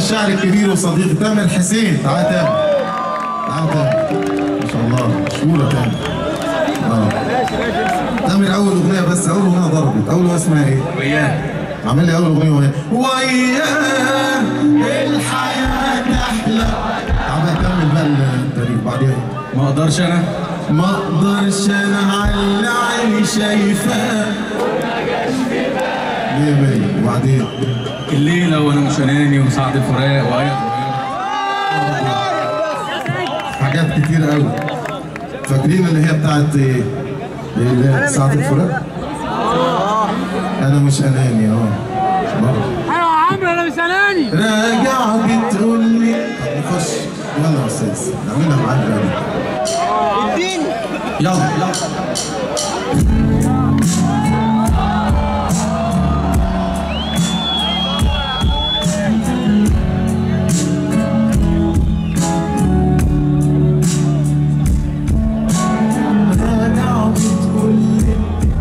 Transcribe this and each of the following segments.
الشاعر الكبير وصديقي تامر حسين تعال تامر تعال تامر ما شاء الله مشهورة تامر اه تامر أول أغنية بس أول أغنية ضربت أول أغنية اسمها إيه؟ وياه عامل لي أول أغنية وهي وياه الحياة أحلى تعال بقى كمل بقى التاريخ بعدين ما اقدرش انا ما اقدرش انا على اللي عيني شايفاه ليه مية وبعدين الليله وانا مش اناني وسعد الفراق وايض حاجات كتير قوي فاكرين اللي هي بتاعت ايه؟ اللي هي ساعة الفراق؟ انا مش اناني اه برضه. ايوه يا عمرو انا مش اناني راجع بتقول لي طب نخش يلا يا استاذ نعملها معاك بقى اديني يلا يلا راجع بتقول لي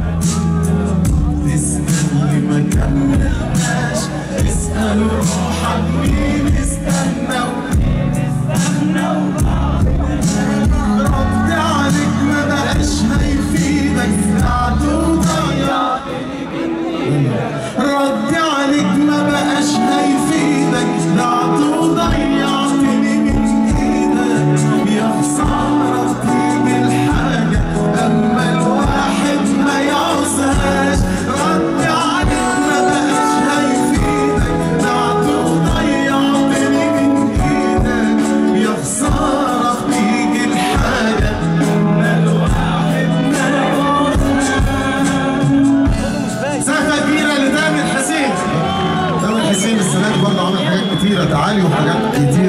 تسألني ما كملناش اسأل روحك مين استنى رد عليك ما بقاش هيفيدك ساعد وضيعت رد عليك ما بقاش هيفيدك ساعد وضيعتني من ايدك يا خسارة تيجي الحاجة اما الواحد ما يعوزهاش رد عليك ما بقاش هيفيدك ساعد وضيعتني من ايدك يا خسارة تيجي الحاجة اما الواحد ما يعوزهاش سقفة كبيرة لتامر حسين تامر حسين السنة دي برضه عمل حاجات كتيرة تعالي وحاجات كتير